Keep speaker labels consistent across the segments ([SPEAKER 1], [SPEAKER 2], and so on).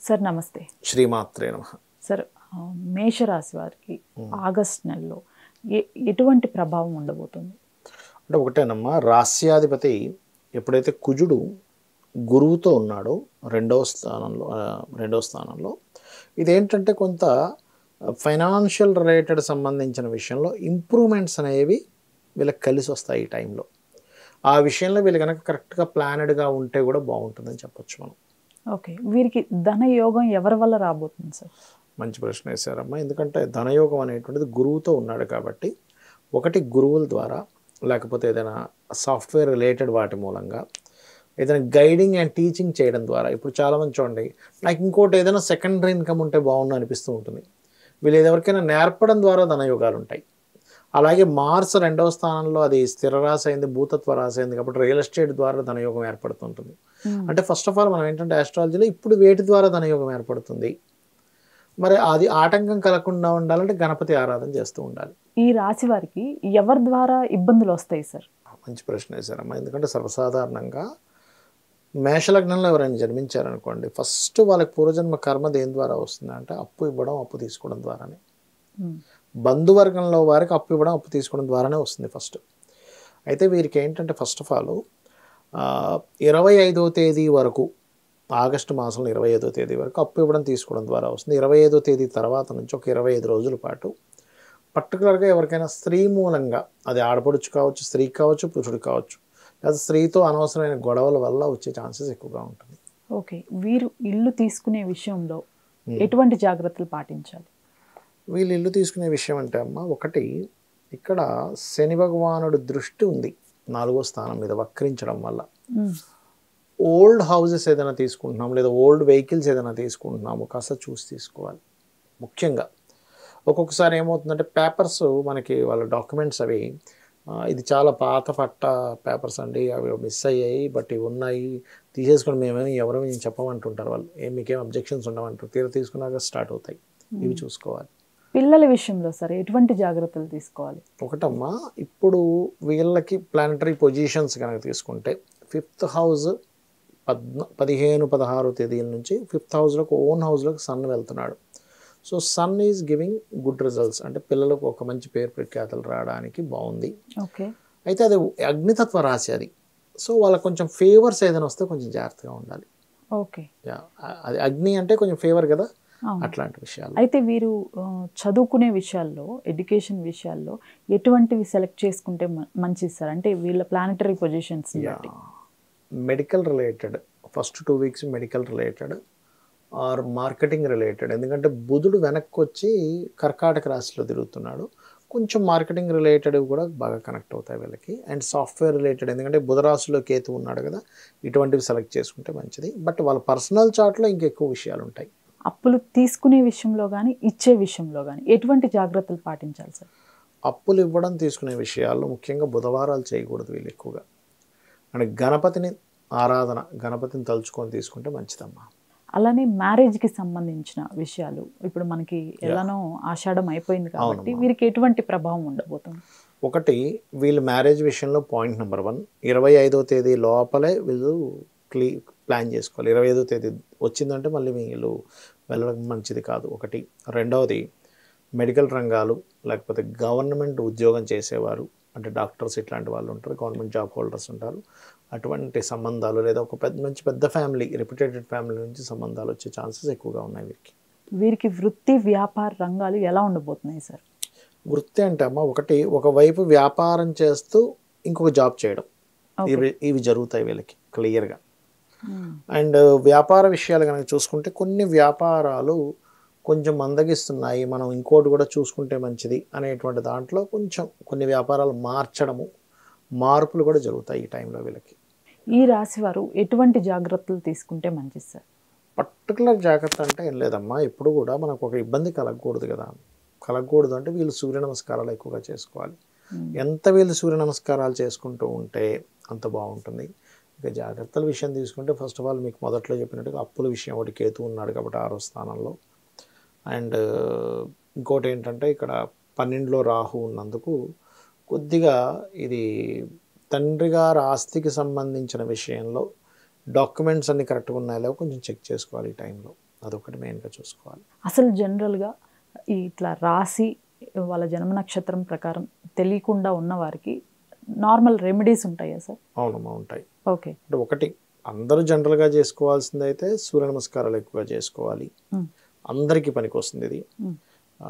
[SPEAKER 1] Sir నమస్తే
[SPEAKER 2] శ్రీమాత్రే నమ
[SPEAKER 1] సార్ ఆ, మేషరాశి వారికి ఆగస్ట్ నెలలో ఏ ఎటువంటి ప్రభావం ఉండబోతుంది
[SPEAKER 2] అంటే ఒకటేనమ్మా రాస్యాధిపతి ఎప్పుడైతే కుజుడు గురువుతో ఉన్నాడో రెండవ స్థానంలో ఆ, రెండవ స్థానంలో ఇదేంటంటే కొంత ఫైనాన్షియల్ రిలేటెడ్ సంబంధించిన విషయంలో ఇంప్రూవ్మెంట్స్ అనేవి వీళ్ళకి కలిసి వస్తాయి ఈ టైంలో ఆ విషయంలో వీళ్ళు కనుక కరెక్ట్గా ప్లానెడ్గా ఉంటే కూడా బాగుంటుందని చెప్పొచ్చు మనం
[SPEAKER 1] ఓకే వీరికి ధన యోగం ఎవరి వల్ల రాబోతుంది సార్
[SPEAKER 2] మంచి ప్రశ్న వేశారమ్మా ఎందుకంటే ధనయోగం అనేటువంటిది గురువుతో ఉన్నాడు కాబట్టి ఒకటి గురువుల ద్వారా లేకపోతే ఏదైనా సాఫ్ట్వేర్ రిలేటెడ్ వాటి మూలంగా ఏదైనా గైడింగ్ అండ్ టీచింగ్ చేయడం ద్వారా ఇప్పుడు చాలామంది చూడండి నాకు ఇంకోటి ఏదైనా సెకండరీ ఇన్కమ్ ఉంటే బాగుండు అనిపిస్తూ ఉంటుంది వీళ్ళు ఎవరికైనా నేర్పడం ద్వారా ధనయోగాలు ఉంటాయి అలాగే మార్స్ రెండవ స్థానంలో అది స్థిర రాశి అయింది భూతత్వ రాశి అయింది కాబట్టి రియల్ ఎస్టేట్ ద్వారా ధనయోగం ఏర్పడుతుంటుంది అంటే ఫస్ట్ ఆఫ్ ఆల్ మనం ఏంటంటే ఆస్ట్రాలజీలో ఇప్పుడు వేటి ద్వారా ధనయోగం ఏర్పడుతుంది మరి అది ఆటంకం కలగకుండా ఉండాలంటే గణపతి ఆరాధన చేస్తూ ఉండాలి
[SPEAKER 1] ఈ రాశి వారికి ఎవరి ద్వారా ఇబ్బందులు వస్తాయి సార్
[SPEAKER 2] మంచి ప్రశ్న వేశారమ్మా ఎందుకంటే సర్వసాధారణంగా మేషలగ్నంలో ఎవరైనా జన్మించారనుకోండి ఫస్ట్ వాళ్ళకి పూర్వజన్మ కర్మ దేని ద్వారా వస్తుందంటే అప్పు ఇవ్వడం అప్పు తీసుకోవడం ద్వారానే
[SPEAKER 1] ఉమ్,
[SPEAKER 2] బంధువర్గంలో వారికి అప్పు ఇవ్వడం అప్పు తీసుకోవడం ద్వారానే వస్తుంది ఫస్ట్ అయితే వీరికి ఏంటంటే ఫస్ట్ ఆఫ్ ఆల్ ఇరవై ఐదో తేదీ వరకు ఆగస్టు మాసంలో ఇరవై ఐదో తేదీ వరకు అప్పు ఇవ్వడం తీసుకోవడం ద్వారా వస్తుంది ఇరవై ఐదో తేదీ తర్వాత నుంచి ఒక ఇరవై ఐదు రోజుల పాటు పర్టికులర్గా ఎవరికైనా స్త్రీ మూలంగా అది ఆడపడుచు కావచ్చు స్త్రీ కావచ్చు పురుషుడు కావచ్చు లేదా స్త్రీతో అనవసరమైన గొడవల వల్ల వచ్చే ఛాన్సెస్ ఎక్కువగా ఉంటుంది
[SPEAKER 1] ఓకే వీరు ఇల్లు తీసుకునే విషయంలో ఎటువంటి జాగ్రత్తలు పాటించాలి
[SPEAKER 2] వీళ్ళు ఇల్లు తీసుకునే విషయం అంటే అమ్మ ఒకటి ఇక్కడ శని భగవానుడు దృష్టి ఉంది నాలుగో స్థానం మీద వక్రించడం వల్ల
[SPEAKER 1] ఉమ్,
[SPEAKER 2] ఓల్డ్ హౌసెస్ ఏదైనా తీసుకుంటున్నాం లేదా ఓల్డ్ వెహికల్స్ ఏదైనా తీసుకుంటున్నాము కాస్త చూసి తీసుకోవాలి ముఖ్యంగా ఒక్కొక్కసారి ఏమవుతుందంటే పేపర్స్ మనకి వాళ్ళ డాక్యుమెంట్స్ అవి ఆ, ఇది చాలా పాత పట్ట పేపర్స్ అండి అవి మిస్ అయ్యాయి బట్ ఇవి ఉన్నాయి తీసేసుకొని మేమేమి ఎవరేమి చెప్పమంటుంటారు వాళ్ళు ఏం మీకేం అబ్జెక్షన్స్ ఉండమంటారు తీర తీసుకున్నాక స్టార్ట్ అవుతాయి ఇవి చూసుకోవాలి
[SPEAKER 1] పిల్లల విషయంలో సార్ ఎటువంటి జాగ్రత్తలు తీసుకోవాలి
[SPEAKER 2] ఒకటమ్మా ఇప్పుడు వీళ్ళకి ప్లానటరీ పొజిషన్స్ కనుక తీసుకుంటే ఫిఫ్త్ హౌస్ పద్న పదిహేను పదహారు తేదీల నుంచి ఫిఫ్త్ హౌస్లోకి ఓన్ హౌస్లోకి సన్ వెళ్తున్నాడు so sun is giving good results అంటే పిల్లలకు ఒక మంచి పేరు ప్రఖ్యాతలు రావడానికి బాగుంది
[SPEAKER 1] ఓకే
[SPEAKER 2] అయితే అది అగ్నితత్వ రాశి అది సో వాళ్ళకి కొంచెం ఫేవర్స్ ఏదైనా వస్తే కొంచెం జాగ్రత్తగా ఉండాలి
[SPEAKER 1] ఓకే
[SPEAKER 2] యా, అది అగ్ని అంటే కొంచెం ఫేవర్ కదా
[SPEAKER 1] అవును.
[SPEAKER 2] అట్లాంటి విషయాలు
[SPEAKER 1] అయితే వీరు ఆ, చదువుకునే విషయాల్లో ఎడ్యుకేషన్ విషయాల్లో ఎటువంటివి సెలెక్ట్ చేసుకుంటే మ- మంచిది సార్ అంటే వీళ్ళ ప్లానటరీ పొజిషన్స్ బట్టి
[SPEAKER 2] medical related first two weeks medical related or marketing related ఎందుకంటే బుధుడు వెనక్కి వచ్చి కర్కాటక రాశిలో తిరుగుతున్నాడు కొంచెం మార్కెటింగ్ రిలేటెడ్ కూడా బాగా కనెక్ట్ అవుతాయి వీళ్ళకి అండ్ సాఫ్ట్వేర్ రిలేటెడ్ ఎందుకంటే బుధ రాశిలో కేతు ఉన్నాడు కదా ఇటువంటివి సెలెక్ట్ చేసుకుంటే మంచిది బట్ వాళ్ళ పర్సనల్ చార్ట్లో ఇంకెక్కువ విషయాలు ఉంటాయి
[SPEAKER 1] అప్పులు తీసుకునే విషయంలో కానీ ఇచ్చే విషయంలో కానీ ఎటువంటి జాగ్రత్తలు పాటించాలి సార్
[SPEAKER 2] అప్పులు ఇవ్వడం తీసుకునే విషయాల్లో ముఖ్యంగా బుధవారాలు చేయకూడదు వీళ్ళు ఎక్కువగా అండ్ గణపతిని ఆరాధన గణపతిని తలుచుకొని తీసుకుంటే మంచిదమ్మా
[SPEAKER 1] అలానే మ్యారేజ్కి సంబంధించిన విషయాలు ఇప్పుడు మనకి ఎలానో ఆషాఢం అయిపోయింది కాబట్టి
[SPEAKER 2] అవునమ్మా.
[SPEAKER 1] వీరికి ఎటువంటి ప్రభావం ఉండబోతుంది
[SPEAKER 2] ఒకటి వీళ్ళు మ్యారేజ్ విషయంలో పాయింట్ నెంబర్ వన్ ఇరవై ఐదో తేదీ లోపలే వీళ్ళు క్లీ ప్లాన్ చేసుకోవాలి ఇరవై ఐదో తేదీ వచ్చిందంటే మళ్ళీ వీళ్ళు వెళ్ళడం మంచిది కాదు ఒకటి రెండవది మెడికల్ రంగాలు లేకపోతే గవర్నమెంట్ ఉద్యోగం చేసేవారు అంటే డాక్టర్స్ ఇట్లాంటి వాళ్ళు ఉంటారు గవర్నమెంట్ జాబ్ హోల్డర్స్ ఉంటారు అటువంటి సంబంధాలు లేదా ఒక పెద్ద మంచి పెద్ద ఫ్యామిలీ రిప్యుటేటెడ్ ఫ్యామిలీ నుంచి సంబంధాలు వచ్చే ఛాన్సెస్ ఎక్కువగా ఉన్నాయి వీరికి
[SPEAKER 1] వీరికి వృత్తి వ్యాపార రంగాలు ఎలా ఉండబోతున్నాయి సార్
[SPEAKER 2] వృత్తి అంటే అమ్మ ఒకటి ఒకవైపు వ్యాపారం చేస్తూ ఇంకొక జాబ్ చేయడం ఇవి ఇవి జరుగుతాయి వీళ్ళకి క్లియర్గా అండ్ వ్యాపార విషయాలు కనుక చూసుకుంటే కొన్ని వ్యాపారాలు కొంచెం మందగిస్తున్నాయి మనం ఇంకోటి కూడా చూసుకుంటే మంచిది అనేటువంటి దాంట్లో కొంచెం కొన్ని వ్యాపారాలు మార్చడము మార్పులు కూడా జరుగుతాయి ఈ టైంలో వీళ్ళకి
[SPEAKER 1] ఈ రాశి వారు ఎటువంటి జాగ్రత్తలు తీసుకుంటే మంచిది సార్
[SPEAKER 2] పర్టికులర్ జాగ్రత్త అంటే ఏం లేదమ్మా ఎప్పుడు కూడా మనకు ఒక ఇబ్బంది కలగకూడదు కదా కలగకూడదు అంటే వీళ్ళు సూర్య నమస్కారాలు ఎక్కువగా చేసుకోవాలి ఎంత వీళ్ళు సూర్య నమస్కారాలు చేసుకుంటూ ఉంటే అంత బాగుంటుంది ఇక జాగ్రత్తల విషయం తీసుకుంటే ఫస్ట్ ఆఫ్ ఆల్ మీకు మొదట్లో చెప్పినట్టుగా అప్పుల విషయం ఒకటి కేతు ఉన్నాడు కాబట్టి ఆరో స్థానంలో అండ్ ఇంకోటి ఏంటంటే ఇక్కడ పన్నెండులో రాహు ఉన్నందుకు కొద్దిగా ఇది తండ్రి గారి ఆస్తికి సంబంధించిన విషయంలో డాక్యుమెంట్స్ అన్ని కరెక్ట్గా ఉన్నాయో లేవో కొంచెం చెక్ చేసుకోవాలి ఈ టైంలో అదొకటి మెయిన్గా చూసుకోవాలి
[SPEAKER 1] అసలు జనరల్గా ఈ ఇట్లా రాసి వాళ్ళ జన్మ నక్షత్రం ప్రకారం తెలియకుండా ఉన్న వారికి నార్మల్ రెమెడీస్ ఉంటాయా సార్
[SPEAKER 2] అవునమ్మా ఉంటాయి
[SPEAKER 1] ఓకే
[SPEAKER 2] అంటే ఒకటి అందరూ జనరల్గా చేసుకోవాల్సింది అయితే సూర్య నమస్కారాలు ఎక్కువగా చేసుకోవాలి
[SPEAKER 1] మ్మ్.
[SPEAKER 2] అందరికీ పనికి వస్తుంది ఇది
[SPEAKER 1] మ్మ్.
[SPEAKER 2] ఆ,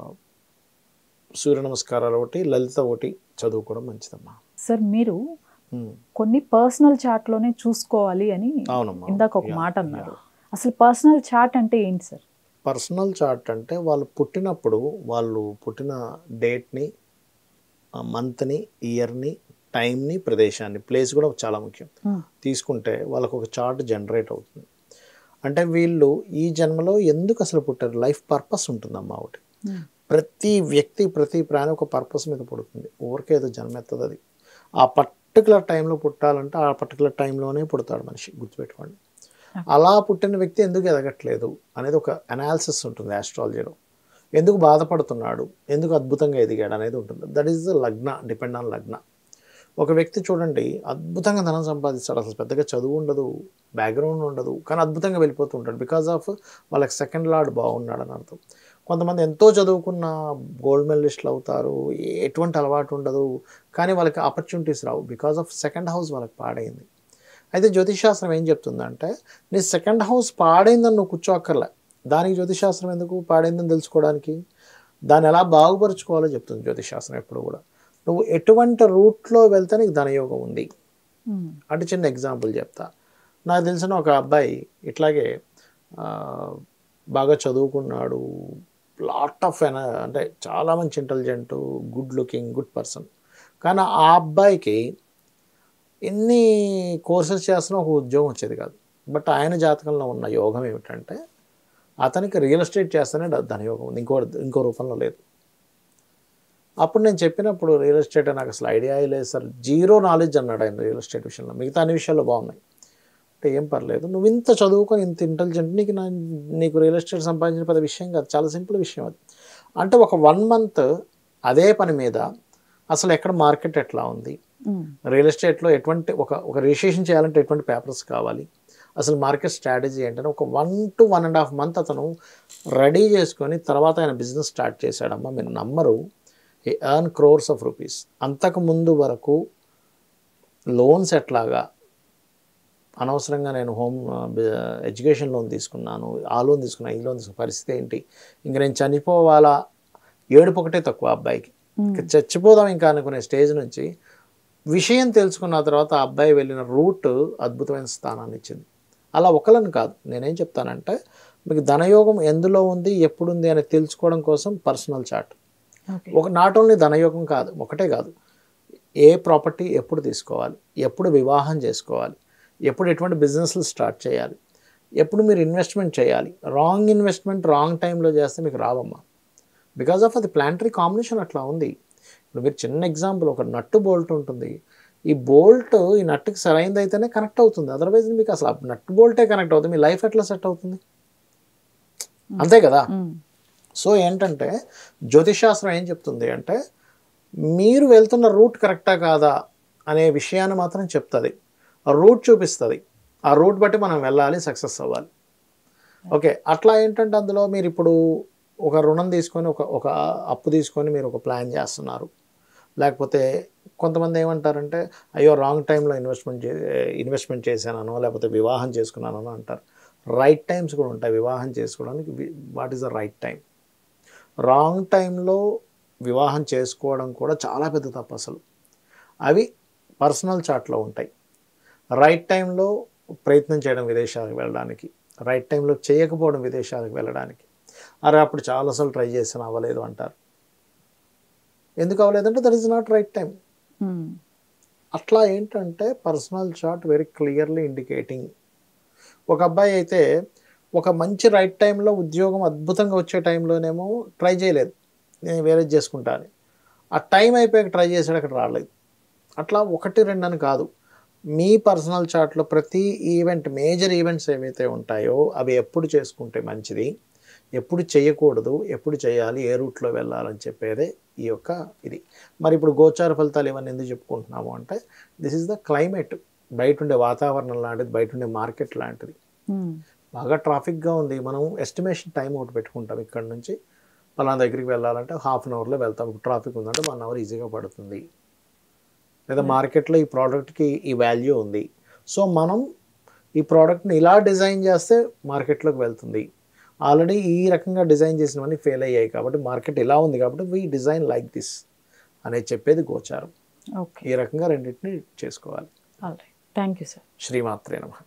[SPEAKER 2] సూర్య నమస్కారాలు ఒకటి లలిత ఒకటి చదువుకోవడం మంచిదమ్మా
[SPEAKER 1] సార్ మీరు
[SPEAKER 2] మ్మ్.
[SPEAKER 1] కొన్ని పర్సనల్ చార్ట్లోనే చూసుకోవాలి అని
[SPEAKER 2] అవునమ్మా
[SPEAKER 1] ఇందాక ఒక
[SPEAKER 2] Yeah,
[SPEAKER 1] మాట అన్నారు అసలు పర్సనల్ చార్ట్ అంటే ఏంటి సార్
[SPEAKER 2] పర్సనల్ చార్ట్ అంటే వాళ్ళు పుట్టినప్పుడు వాళ్ళు పుట్టిన డేట్ని మంత్ని ఇయర్ని టైంని ప్రదేశాన్ని ప్లేస్ కూడా చాలా ముఖ్యం
[SPEAKER 1] మ్మ్.
[SPEAKER 2] తీసుకుంటే వాళ్ళకు ఒక చార్ట్ జనరేట్ అవుతుంది అంటే వీళ్ళు ఈ జన్మలో ఎందుకు అసలు పుట్టారు లైఫ్ పర్పస్ ఉంటుందమ్మా ఒకటి
[SPEAKER 1] మ్మ్.
[SPEAKER 2] ప్రతి వ్యక్తి ప్రతి ప్రాణి ఒక పర్పస్ మీద పుడుతుంది ఊరికే ఏదో జన్మెత్తది అది ఆ పర్టికులర్ టైంలో పుట్టాలంటే ఆ పర్టికులర్ టైంలోనే పుడతాడు మనిషి గుర్తుపెట్టుకోండి అలా పుట్టిన వ్యక్తి ఎందుకు ఎదగట్లేదు అనేది ఒక అనాలిసిస్ ఉంటుంది ఆస్ట్రాలజీలో ఎందుకు బాధపడుతున్నాడు ఎందుకు అద్భుతంగా ఎదిగాడు అనేది ఉంటుంది that is the lagna depend on lagna ఒక వ్యక్తి చూడండి అద్భుతంగా ధనం సంపాదిస్తాడు అసలు పెద్దగా చదువు ఉండదు బ్యాక్గ్రౌండ్ ఉండదు కానీ అద్భుతంగా వెళ్ళిపోతూ ఉంటాడు బికాజ్ ఆఫ్ వాళ్ళకి సెకండ్ లార్డ్ బాగున్నాడు అని అర్థం కొంతమంది ఎంతో చదువుకున్న గోల్డ్ మెడలిస్టులు అవుతారు ఎటువంటి అలవాటు ఉండదు కానీ వాళ్ళకి ఆపర్చునిటీస్ రావు బికాజ్ ఆఫ్ సెకండ్ హౌస్ వాళ్ళకి పాడైంది అయితే జ్యోతిషాస్త్రం ఏం చెప్తుందంటే నీ సెకండ్ హౌస్ పాడైందని నువ్వు కూర్చోక్కర్లే దానికి జ్యోతిషాస్త్రం ఎందుకు పాడైందని తెలుసుకోవడానికి దాన్ని ఎలా బాగుపరుచుకోవాలో చెప్తుంది జ్యోతిషాస్త్రం ఎప్పుడు కూడా నువ్వు ఎటువంటి రూట్లో వెళ్తే నీకు ధనయోగం ఉంది
[SPEAKER 1] మ్మ్.
[SPEAKER 2] అంటే చిన్న ఎగ్జాంపుల్ చెప్తా నాకు తెలిసిన ఒక అబ్బాయి ఇట్లాగే ఆ, బాగా చదువుకున్నాడు లాట్ ఆఫ్ ఎన అంటే చాలా మంచి intelligent good looking good person కానీ ఆ అబ్బాయికి ఎన్ని కోర్సెస్ చేస్తున్నా ఒక ఉద్యోగం వచ్చేది కాదు బట్ ఆయన జాతకంలో ఉన్న యోగం ఏమిటంటే అతనికి రియల్ ఎస్టేట్ చేస్తేనే డ- ధనయోగం ఉంది ఇంకో ఇంకో రూపంలో లేదు అప్పుడు నేను చెప్పినప్పుడు రియల్ ఎస్టేట్ నాకు అసలు ఐడియా లేదు సార్ జీరో నాలెడ్జ్ అన్నాడు ఆయన రియల్ ఎస్టేట్ విషయంలో మిగతా అన్ని విషయాల్లో బాగున్నాయి అంటే ఏం పర్లేదు నువ్వు ఇంత చదువుకొని ఇంత ఇంటెలిజెంట్ నీకు నా నీకు రియల్ ఎస్టేట్ సంపాదించిన పెద్ద విషయం కాదు చాలా సింపుల్ విషయం అది అంటే ఒక వన్ మంత్ అదే పని మీద అసలు ఎక్కడ మార్కెట్ ఎట్లా ఉంది
[SPEAKER 1] మ్మ్.
[SPEAKER 2] రియల్ ఎస్టేట్లో ఎటువంటి ఒక ఒక రిజిస్ట్రేషన్ చేయాలంటే ఎటువంటి పేపర్స్ కావాలి అసలు మార్కెట్ స్ట్రాటజీ ఏంటంటే ఒక one to one and half month అతను రెడీ చేసుకొని తర్వాత ఆయన బిజినెస్ స్టార్ట్ చేశాడమ్మా మీరు నమ్మరు ఈ ఎర్న్ క్రోర్స్ ఆఫ్ రూపీస్ అంతకు ముందు వరకు లోన్స్ ఎట్లాగా అనవసరంగా నేను హోమ్ ఎడ్యుకేషన్ లోన్ తీసుకున్నాను ఆ లోన్ తీసుకున్నా ఈ లోన్ తీసుకున్న పరిస్థితి ఏంటి ఇంక నేను చనిపోవాలా ఏడుపు ఒకటే తక్కువ ఆ అబ్బాయికి ఇంక చచ్చిపోదాం ఇంకా అనుకునే స్టేజ్ నుంచి విషయం తెలుసుకున్న తర్వాత ఆ అబ్బాయి వెళ్ళిన రూట్ అద్భుతమైన స్థానాన్ని ఇచ్చింది అలా ఒకళ్ళని కాదు నేనేం చెప్తానంటే మీకు ధనయోగం ఎందులో ఉంది ఎప్పుడు ఉంది అని తెలుసుకోవడం కోసం పర్సనల్ చార్ట్
[SPEAKER 1] ఓకే
[SPEAKER 2] ఒక నాట్ ఓన్లీ ధనయోగం కాదు ఒకటే కాదు ఏ ప్రాపర్టీ ఎప్పుడు తీసుకోవాలి ఎప్పుడు వివాహం చేసుకోవాలి ఎప్పుడు ఎటువంటి బిజినెస్లు స్టార్ట్ చేయాలి ఎప్పుడు మీరు ఇన్వెస్ట్మెంట్ చేయాలి రాంగ్ ఇన్వెస్ట్మెంట్ రాంగ్ టైంలో చేస్తే మీకు రావమ్మా బికాజ్ ఆఫ్ అది ప్లాంటరీ కాంబినేషన్ అట్లా ఉంది ఇప్పుడు మీరు చిన్న ఎగ్జాంపుల్ ఒక నట్టు బోల్ట్ ఉంటుంది ఈ బోల్ట్ ఈ నట్టుకి సరైనది అయితేనే కనెక్ట్ అవుతుంది అదర్వైజ్ మీకు అసలు ఆ నట్టు బోల్టే కనెక్ట్ అవుతుంది మీ లైఫ్ ఎట్లా సెట్ అవుతుంది అంతే కదా
[SPEAKER 1] మ్మ్.
[SPEAKER 2] సో ఏంటంటే జ్యోతిషాస్త్రం ఏం చెప్తుంది అంటే మీరు వెళ్తున్న రూట్ కరెక్టా కాదా అనే విషయాన్ని మాత్రం చెప్తుంది ఆ రూట్ చూపిస్తుంది ఆ రూట్ బట్టి మనం వెళ్ళాలి సక్సెస్ అవ్వాలి ఓకే అట్లా ఏంటంటే అందులో మీరు ఇప్పుడు ఒక రుణం తీసుకొని ఒక ఒక అప్పు తీసుకొని మీరు ఒక ప్లాన్ చేస్తున్నారు లేకపోతే కొంతమంది ఏమంటారంటే అయ్యో రాంగ్ టైంలో ఇన్వెస్ట్మెంట్ చే ఇన్వెస్ట్మెంట్ చేశానో లేకపోతే వివాహం చేసుకున్నానో అంటారు రైట్ టైమ్స్ కూడా ఉంటాయి వివాహం చేసుకోవడానికి what is the right time wrong టైంలో వివాహం చేసుకోవడం కూడా చాలా పెద్ద తప్పు అసలు అవి పర్సనల్ చాట్లో ఉంటాయి రైట్ టైంలో ప్రయత్నం చేయడం విదేశాలకు వెళ్ళడానికి రైట్ టైంలో చేయకపోవడం విదేశాలకు వెళ్ళడానికి అరే అప్పుడు చాలాసార్లు ట్రై చేసాను అవ్వలేదు అంటారు ఎందుకు అవ్వలేదంటే that is not right time
[SPEAKER 1] hmm.
[SPEAKER 2] అట్లా ఏంటంటే personal chart very clearly indicating ఒక అబ్బాయి అయితే ఒక మంచి రైట్ టైంలో ఉద్యోగం అద్భుతంగా వచ్చే టైంలోనేమో ట్రై చేయలేదు నేను వేరే చేసుకుంటా అని ఆ టైం అయిపోయాక ట్రై చేసాడు అక్కడ రాలేదు అట్లా ఒకటి రెండు అని కాదు మీ పర్సనల్ చార్ట్లో ప్రతి ఈవెంట్ మేజర్ ఈవెంట్స్ ఏవైతే ఉంటాయో అవి ఎప్పుడు చేసుకుంటే మంచిది ఎప్పుడు చేయకూడదు ఎప్పుడు చేయాలి ఏ రూట్లో వెళ్ళాలని చెప్పేదే ఈ యొక్క ఇది మరి ఇప్పుడు గోచార ఫలితాలు ఇవన్నీ ఎందుకు చెప్పుకుంటున్నాము అంటే దిస్ ఇస్ ద క్లైమేట్ బయట ఉండే వాతావరణం లాంటిది బయట ఉండే మార్కెట్ లాంటిది
[SPEAKER 1] మ్మ్.
[SPEAKER 2] బాగా ట్రాఫిక్గా ఉంది మనం ఎస్టిమేషన్ టైం ఒకటి పెట్టుకుంటాం ఇక్కడ నుంచి పలానా దగ్గరికి వెళ్ళాలంటే హాఫ్ అన్ అవర్లో వెళ్తాం ట్రాఫిక్ ఉందంటే వన్ అవర్ ఈజీగా పడుతుంది లేదా మార్కెట్లో ఈ ప్రోడక్ట్కి ఈ వాల్యూ ఉంది సో మనం ఈ ప్రోడక్ట్ని ఇలా డిజైన్ చేస్తే మార్కెట్లోకి వెళ్తుంది ఆల్రెడీ ఈ రకంగా డిజైన్ చేసినవన్నీ ఫెయిల్ అయ్యాయి కాబట్టి మార్కెట్ ఇలా ఉంది కాబట్టి వీ డిజైన్ లైక్ దిస్ అనేది చెప్పేది గోచారం
[SPEAKER 1] ఓకే
[SPEAKER 2] ఈ రకంగా రెండింటిని చేసుకోవాలి
[SPEAKER 1] all right thank you sir
[SPEAKER 2] శ్రీమాత్రే నమ